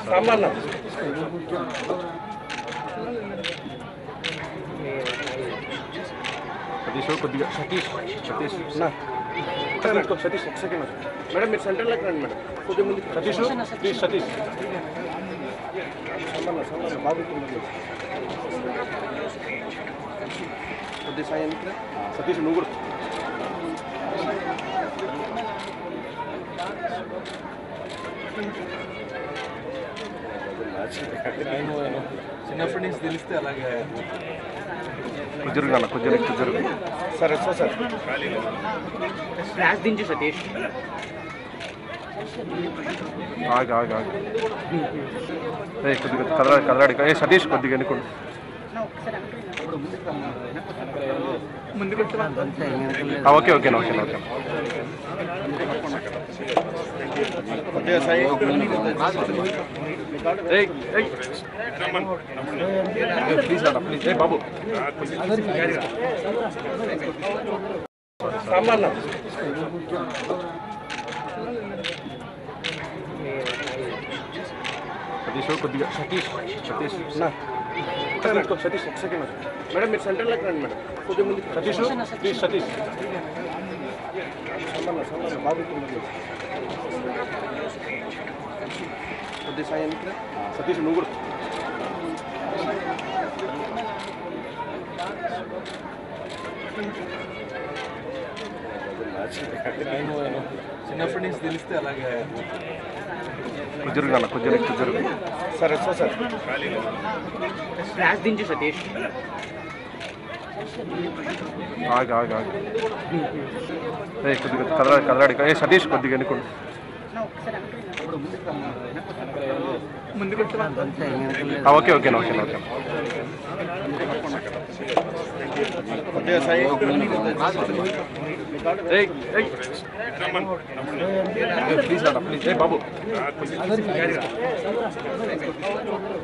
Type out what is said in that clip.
సాంబార్ సతీష్ కొద్దిగా సతీష్ సతీష్ సతీష్ ఒక second madam మీరు సెంటర్లోకి రండి మేడం కొద్దిగా ముందు సతీష్ ప్లీజ్ సతీష్ సాంబార్ సాంబార్ బాబు కొద్ది సాయం సతీష్ నువ్వు కూడా చిన్నప్పటి నుంచి తెలిస్తే అలాగే కుజరుగా కుజరు కుజరు సరే సార్ సార్ ఫ్లాష్ దించు సతీష్ ఆగు ఆగు ఆగు ఏ కొద్దిగా కదలాడి కదలాడి ఏ సతీష్ కొద్దిగా ఎన్నుకోండి ఆ, ఓకే ఓకే ఓకే ఓకే కొద్దిగా సాయం ఏయ్ ఏయ్ ప్లీజ్ అన్న ప్లీజ్ ఏ బాబు సాంబార్ సతీష్ కొద్దిగా సతీష్ సతీష్ సతీష్ ఒక సెకండ్ మేడం మీరు సెంటర్లోకి రండి మేడం కొద్దిగా ముందు సతీష్ ప్లీజ్ సతీష్ సాంబార్ సాంబార్ బాబు కొద్ది సాయం సతీష్ నువ్వు కూడా చిన్నప్పటి నుంచి తెలిస్తే అలాగే కుజరుగా కుజరు కుజరు సరే సార్ సార్ ఫ్లాష్ దించు సతీష్ ఆగు ఆగు ఆగు ఏ కొద్దిగా కదలాడి కదలాడి ఏ సతీష్ కొద్దిగా ఎన్నుకోండి ఆ, ఓకే ఓకే ఓకే ఓకే కొద్దిగా సాయం ఏయ్ ఏయ్ ప్లీజ్ అన్న ప్లీజ్ ఏ బాబు